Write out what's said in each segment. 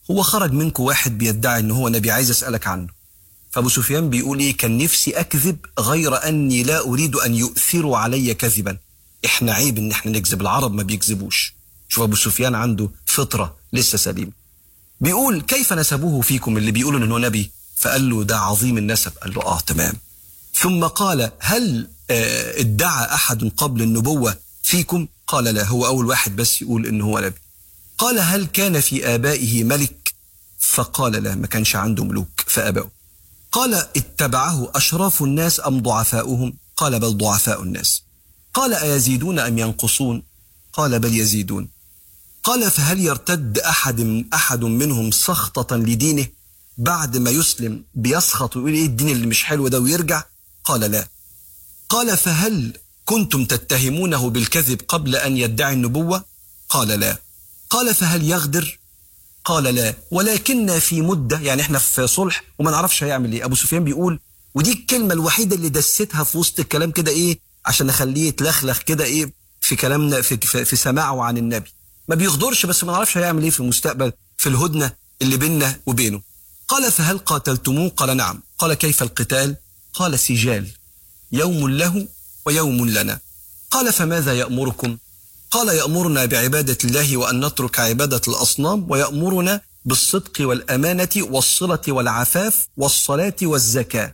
هو خرج منكم واحد بيدعي ان هو نبي عايز اسالك عنه فابو سفيان بيقول ايه كان نفسي اكذب غير اني لا اريد ان يؤثروا علي كذبا احنا عيب ان احنا نكذب العرب ما بيكذبوش شوف ابو سفيان عنده فطره لسه سليمه بيقول كيف نسبوه فيكم اللي بيقولوا انه نبي فقال له ده عظيم النسب قال له اه تمام ثم قال هل آه، ادعى احد قبل النبوه فيكم قال لا هو اول واحد بس يقول انه هو نبي قال هل كان في ابائه ملك فقال لا ما كانش عنده ملوك فاباه قال اتبعه اشراف الناس ام ضعفاؤهم قال بل ضعفاء الناس قال ايزيدون ام ينقصون قال بل يزيدون قال فهل يرتد احد احد منهم سخطه لدينه بعد ما يسلم بيسخط ويقول ايه الدين اللي مش حلو ده ويرجع قال لا قال فهل كنتم تتهمونه بالكذب قبل ان يدعي النبوه قال لا قال فهل يغدر قال لا ولكن في مده يعني احنا في صلح وما نعرفش هيعمل ايه ابو سفيان بيقول ودي الكلمه الوحيده اللي دستها في وسط الكلام كده ايه عشان اخليه يتلخلخ كده ايه في كلامنا في, في, في سماعه عن النبي ما بيغدرش بس ما نعرفش هيعمل ايه في المستقبل في الهدنه اللي بيننا وبينه قال فهل قاتلتموه قال نعم قال كيف القتال قال سجال يوم له ويوم لنا قال فماذا يأمركم قال يأمرنا بعبادة الله وأن نترك عبادة الأصنام ويأمرنا بالصدق والأمانة والصلة والعفاف والصلاة والزكاة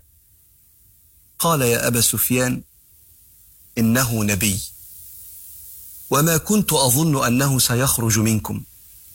قال يا أبا سفيان إنه نبي وما كنت أظن أنه سيخرج منكم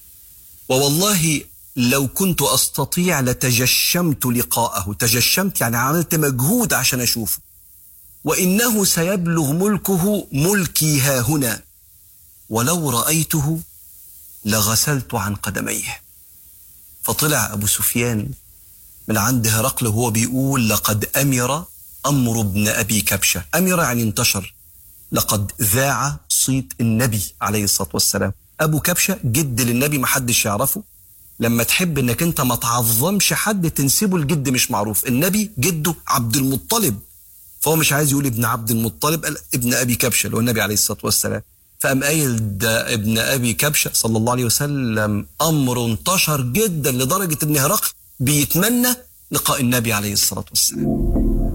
ووالله لو كنت أستطيع لتجشمت لقاءه تجشمت يعني عملت مجهود عشان أشوفه وإنه سيبلغ ملكه ملكي ها هنا ولو رأيته لغسلت عن قدميه فطلع أبو سفيان من عند هرقل وهو بيقول لقد أمر أمر ابن أبي كبشة أمر يعني انتشر لقد ذاع صيت النبي عليه الصلاة والسلام أبو كبشة جد للنبي محدش يعرفه لما تحب انك انت ما تعظمش حد تنسبه لجد مش معروف النبي جده عبد المطلب فهو مش عايز يقول ابن عبد المطلب قال ابن ابي كبشه اللي هو النبي عليه الصلاه والسلام فقام قايل ده ابن ابي كبشه صلى الله عليه وسلم امر انتشر جدا لدرجه ان هرقل بيتمنى لقاء النبي عليه الصلاه والسلام.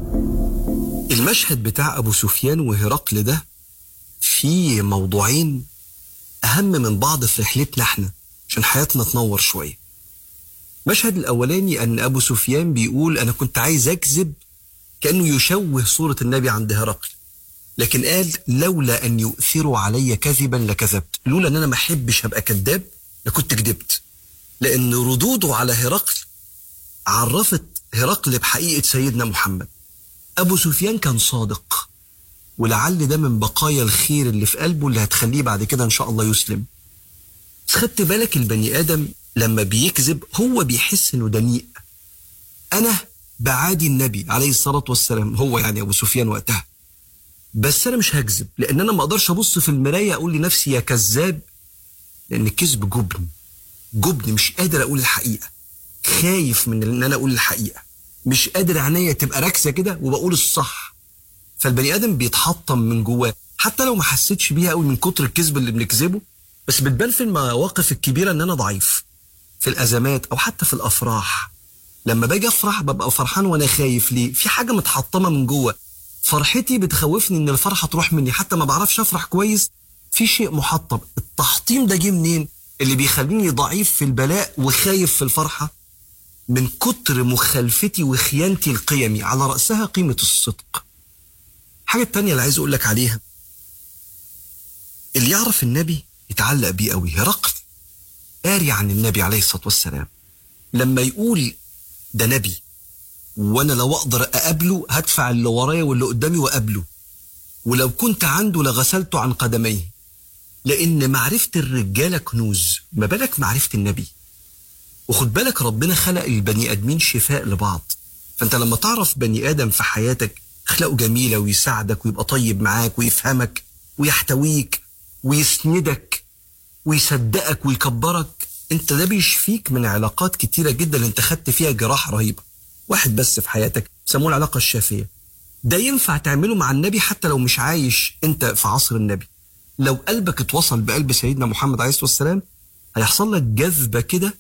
المشهد بتاع ابو سفيان وهرقل ده فيه موضوعين اهم من بعض في رحلتنا احنا عشان حياتنا تنور شويه. المشهد الاولاني ان ابو سفيان بيقول انا كنت عايز اكذب كانه يشوه صوره النبي عند هرقل. لكن قال لولا ان يؤثروا علي كذبا لكذبت، لولا ان انا ما احبش ابقى كذاب لكنت كذبت. لان ردوده على هرقل عرفت هرقل بحقيقه سيدنا محمد. ابو سفيان كان صادق ولعل ده من بقايا الخير اللي في قلبه اللي هتخليه بعد كده ان شاء الله يسلم. بس خدت بالك البني ادم لما بيكذب هو بيحس انه دنيء. انا بعادي النبي عليه الصلاه والسلام هو يعني ابو سفيان وقتها. بس انا مش هكذب لان انا ما اقدرش ابص في المرايه اقول لنفسي يا كذاب لان الكذب جبن جبن مش قادر اقول الحقيقه خايف من ان انا اقول الحقيقه مش قادر عينيا تبقى راكسه كده وبقول الصح فالبني ادم بيتحطم من جواه حتى لو ما حسيتش بيها قوي من كتر الكذب اللي بنكذبه بس بتبان في المواقف الكبيره ان انا ضعيف في الازمات او حتى في الافراح لما باجي افرح ببقى فرحان وانا خايف ليه في حاجه متحطمه من جوه فرحتي بتخوفني ان الفرحه تروح مني حتى ما بعرفش افرح كويس في شيء محطم التحطيم ده جه منين اللي بيخليني ضعيف في البلاء وخايف في الفرحه من كتر مخالفتي وخيانتي القيمي على راسها قيمه الصدق الحاجه التانية اللي عايز اقول لك عليها اللي يعرف النبي يتعلق بيه قوي هرقل قاري عن النبي عليه الصلاه والسلام لما يقول ده نبي وانا لو اقدر اقابله هدفع اللي ورايا واللي قدامي واقابله ولو كنت عنده لغسلته عن قدميه لان معرفه الرجاله كنوز ما بالك معرفه النبي وخد بالك ربنا خلق البني ادمين شفاء لبعض فانت لما تعرف بني ادم في حياتك اخلاقه جميله ويساعدك ويبقى طيب معاك ويفهمك ويحتويك ويسندك ويصدقك ويكبرك انت ده بيشفيك من علاقات كتيره جدا اللي انت خدت فيها جراح رهيبه واحد بس في حياتك سموه العلاقة الشافية ده ينفع تعمله مع النبي حتى لو مش عايش انت في عصر النبي لو قلبك اتوصل بقلب سيدنا محمد عليه الصلاة والسلام هيحصل لك جذبة كده